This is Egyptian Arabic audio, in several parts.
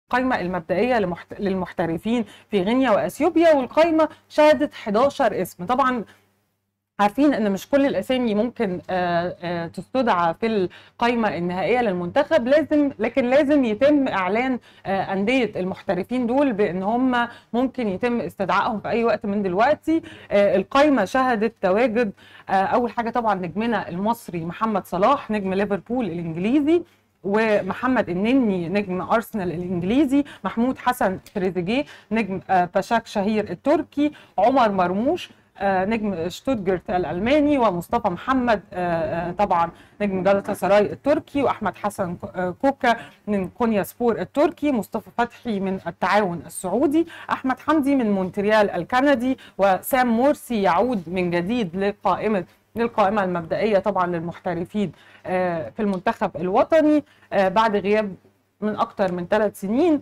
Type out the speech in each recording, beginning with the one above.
القائمة المبدئية لمحت... للمحترفين في غينيا وأثيوبيا والقائمة شهدت 11 اسم طبعا عارفين ان مش كل الاسامي ممكن آه، آه، تستدعى في القائمه النهائيه للمنتخب لازم لكن لازم يتم اعلان آه، انديه المحترفين دول بان هم ممكن يتم استدعائهم في اي وقت من دلوقتي آه، القائمه شهدت تواجد آه، اول حاجه طبعا نجمنا المصري محمد صلاح نجم ليفربول الانجليزي ومحمد النني نجم ارسنال الانجليزي محمود حسن تريزيجيه نجم آه، باشاك شهير التركي عمر مرموش آه، نجم شتوتجارت الالماني ومصطفى محمد آه، آه، طبعا نجم جالاتا سراي التركي واحمد حسن ك- آه، كوكا من كونيا سبور التركي مصطفى فتحي من التعاون السعودي احمد حمدي من مونتريال الكندي وسام مورسي يعود من جديد لقائمه للقائمه المبدئيه طبعا للمحترفين آه، في المنتخب الوطني آه، بعد غياب من اكتر من ثلاث سنين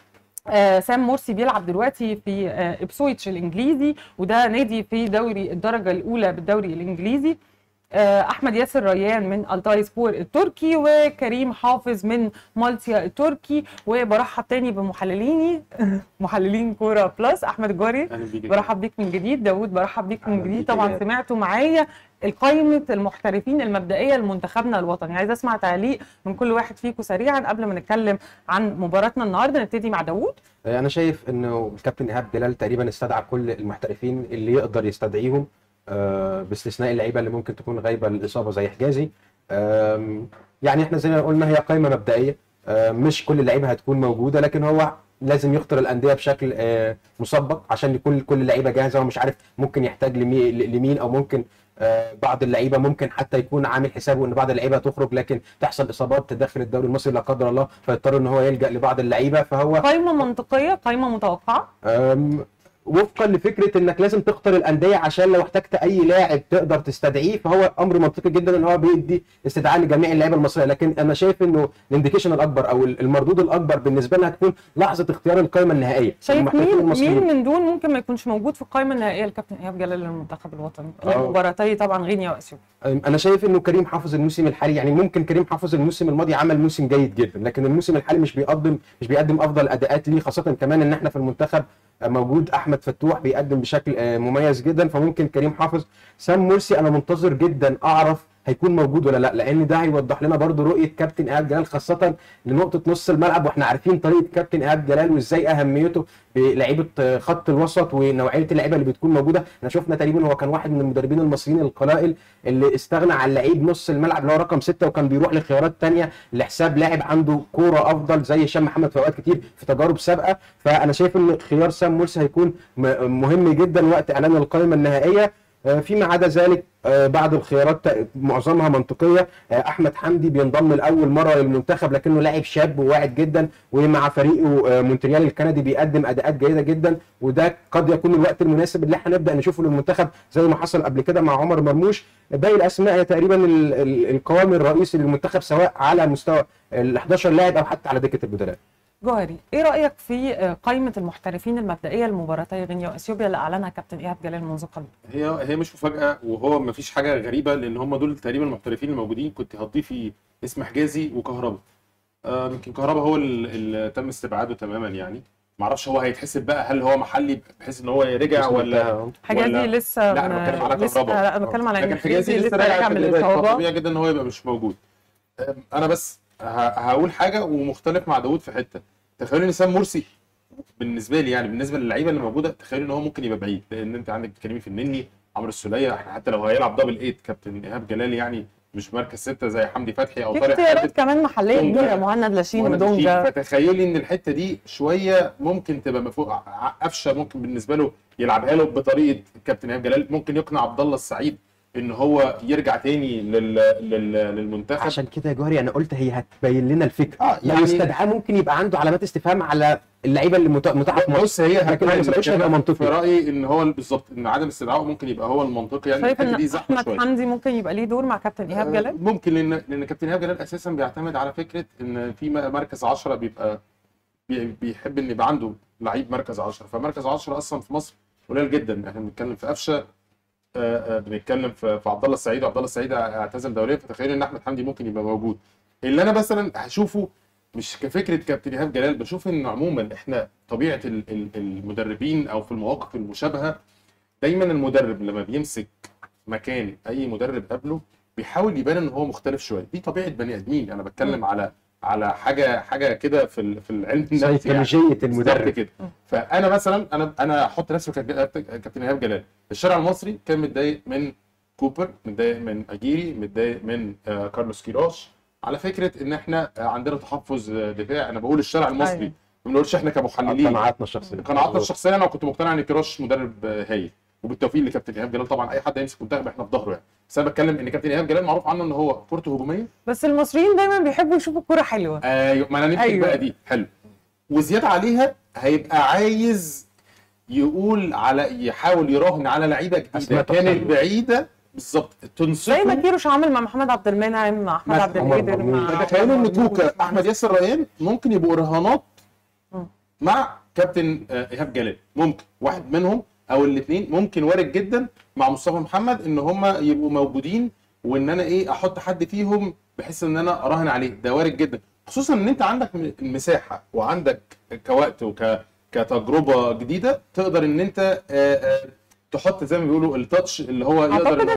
آه، سام مرسي بيلعب دلوقتي في آه، ابسويتش الانجليزي وده نادي في دوري الدرجه الاولى بالدوري الانجليزي آه، احمد ياسر ريان من التاي سبور التركي وكريم حافظ من مالتيا التركي وبرحب تاني بمحلليني محللين كوره بلس احمد جاري اهلا بيك برحب بيك من جديد داوود برحب بيك من أهلا جديد بيك طبعا يا سمعتوا معايا القائمة المحترفين المبدئية لمنتخبنا الوطني عايز اسمع تعليق من كل واحد فيكم سريعا قبل ما نتكلم عن مباراتنا النهارده نبتدي مع داوود انا شايف انه الكابتن ايهاب جلال تقريبا استدعى كل المحترفين اللي يقدر يستدعيهم آه، باستثناء اللعيبه اللي ممكن تكون غايبه للاصابه زي حجازي آم، يعني احنا زي ما قلنا هي قائمه مبدئيه آه، مش كل اللعيبه هتكون موجوده لكن هو لازم يختار الانديه بشكل آه، مسبق عشان يكون كل اللعيبه جاهزه ومش عارف ممكن يحتاج لمي- لمين او ممكن آه، بعض اللعيبه ممكن حتى يكون عامل حسابه ان بعض اللعيبه تخرج لكن تحصل اصابات تدخل الدوري المصري لا قدر الله فيضطر ان هو يلجا لبعض اللعيبه فهو قائمة منطقية قائمة متوقعة أم، وفقا لفكره انك لازم تختار الانديه عشان لو احتجت اي لاعب تقدر تستدعيه فهو امر منطقي جدا ان هو بيدي استدعاء لجميع اللعيبه المصريه لكن انا شايف انه الانديكيشن الاكبر او المردود الاكبر بالنسبه لنا هتكون لحظه اختيار القائمه النهائيه شايف المحترفين مين المصريين. مين من دول ممكن ما يكونش موجود في القائمة النهائية للكابتن ايهاب جلال للمنتخب الوطني آه. مباراتي طبعا غينيا واثيوبيا أم، انا شايف انه كريم حافظ الموسم الحالي يعني ممكن كريم حافظ الموسم الماضي عمل موسم جيد جدا لكن الموسم الحالي مش بيقدم مش بيقدم افضل اداءات ليه خاصه كمان ان احنا في المنتخب آه، موجود احمد فتوح بيقدم بشكل آه، مميز جدا فممكن كريم حافظ سام مرسي انا منتظر جدا اعرف هيكون موجود ولا لا لان ده هيوضح لنا برضو رؤيه كابتن ايهاب جلال خاصه لنقطه نص الملعب واحنا عارفين طريقه كابتن ايهاب جلال وازاي اهميته بلعيبه آه، خط الوسط ونوعيه اللعيبه اللي بتكون موجوده احنا شفنا تقريبا هو كان واحد من المدربين المصريين القلائل اللي استغنى عن لعيب نص الملعب اللي هو رقم ستة وكان بيروح لخيارات تانية لحساب لاعب عنده كوره افضل زي هشام محمد في اوقات كتير في تجارب سابقه فانا شايف ان خيار سام مرسي هيكون م- مهم جدا وقت اعلان القائمه النهائيه آه، فيما عدا ذلك آه، بعض الخيارات تق- معظمها منطقيه آه، احمد حمدي بينضم لاول مره للمنتخب لكنه لاعب شاب وواعد جدا ومع فريقه آه، مونتريال الكندي بيقدم اداءات جيده جدا وده قد يكون الوقت المناسب اللي احنا نبدا نشوفه للمنتخب زي ما حصل قبل كده مع عمر مرموش باقي الاسماء هي تقريبا ال- ال- القوام الرئيسي للمنتخب سواء على مستوى ال 11 لاعب او حتى على دكه البدلاء جوهري ايه رايك في آه، قائمة المحترفين المبدئية لمباراتي غينيا واثيوبيا اللي اعلنها كابتن ايهاب جلال منذ قليل هي هي مش مفاجاه وهو ما فيش حاجه غريبه لان هم دول تقريبا المحترفين الموجودين كنت هتضيفي اسم حجازي وكهربا آه، يمكن كهربا هو ال- اللي تم استبعاده تماما يعني ما اعرفش هو هيتحسب بقى هل هو محلي بحيث ان هو رجع ولا حجازي ولا- لسه لا، أنا بتكلم على لسه كهربا. لا انا بتكلم على لكن ان حجازي لسه راجع من من الإصابة الاصابه طبيعي جدا ان هو يبقى مش موجود أم، انا بس ه- هقول حاجه ومختلف مع داوود في حته تخيلوا ان سام مرسي بالنسبه لي يعني بالنسبه للعيبه اللي موجوده تخيلوا ان هو ممكن يبقى بعيد لان انت عندك كريم فنني عمرو السوليه احنا حتى لو هيلعب دبل ايت كابتن ايهاب جلال يعني مش مركز سته زي حمدي فتحي او في طارق اختيارات حامد كمان محليه دونجا. كبيره مهند لاشين وأنا بشيل. ودونجا فتخيلي ان الحته دي شويه ممكن تبقى مفوق ع- قفشه ممكن بالنسبه له يلعبها له بطريقه الكابتن ايهاب جلال ممكن يقنع عبد الله السعيد ان هو يرجع تاني لل... لل... للمنتخب عشان كده يا جوهري انا قلت هي هتبين لنا الفكره آه، لو يعني- استدعاه ممكن يبقى عنده علامات استفهام على اللعيبه اللي مت- متاحه في مصر بص هي لكن هتبقى ما يبقاش هيبقى في منطقي رايي ان هو بالظبط ان عدم استدعائه ممكن يبقى هو المنطقي يعني شايف الحته ان دي زحمه احمد شويه حمدي ممكن يبقى ليه دور مع كابتن ايهاب آه، جلال ممكن لان لان كابتن ايهاب جلال اساسا بيعتمد على فكره ان في م- مركز 10 بيبقى بي- بيحب ان يبقى عنده لعيب مركز 10 فمركز 10 اصلا في مصر قليل جدا احنا بنتكلم في قفشه آه، آه، بنتكلم في في عبد الله السعيد وعبد الله السعيد اعتزل دوليا فتخيلوا ان احمد حمدي ممكن يبقى موجود اللي انا مثلا هشوفه مش كفكره كابتن ايهاب جلال بشوف ان عموما احنا طبيعه ال- ال- المدربين او في المواقف المشابهه دايما المدرب لما بيمسك مكان اي مدرب قبله بيحاول يبان ان هو مختلف شويه دي طبيعه بني ادمين انا بتكلم على على حاجه حاجه كده في ال- في العلم النفسي يعني. سيكولوجيه بالظبط المدرب كده فانا مثلا انا انا احط نفسي مكان كابتن ايهاب جلال الشارع المصري كان متضايق من كوبر متضايق من اجيري متضايق من آه، كارلوس كيروش على فكره ان احنا آه، عندنا تحفظ آه، دفاع انا بقول الشارع المصري أيوة. ما بنقولش احنا كمحللين قناعاتنا الشخصيه قناعاتنا الشخصيه انا كنت مقتنع ان كيروش مدرب آه، هايل وبالتوفيق لكابتن ايهاب جلال طبعا اي حد هيمسك منتخب احنا في ظهره يعني بس انا بتكلم ان كابتن ايهاب جلال معروف عنه ان هو كورته هجوميه بس المصريين دايما بيحبوا يشوفوا الكوره حلوه ايوه ما انا نمسك أيوة. بقى دي حلو وزياده عليها هيبقى عايز يقول على يحاول يراهن على لعيبه جديده أسماء كانت تحصل. بعيده بالظبط زي ما تنصفه كيروش عمل مع محمد عبد المنعم مع احمد مثلا عبد عمر القادر مرموش. مع تخيلوا ان عمر كوكا مرموش. احمد ياسر ريان ممكن يبقوا رهانات مم. مع كابتن آه، ايهاب جلال ممكن واحد منهم او الاثنين ممكن وارد جدا مع مصطفى محمد ان هم يبقوا موجودين وان انا ايه احط حد فيهم بحيث ان انا اراهن عليه ده وارد جدا خصوصا ان انت عندك م- المساحه وعندك كوقت وك كتجربه جديده تقدر ان انت آه، آه، تحط زي ما بيقولوا التاتش اللي هو يقدر اعتقد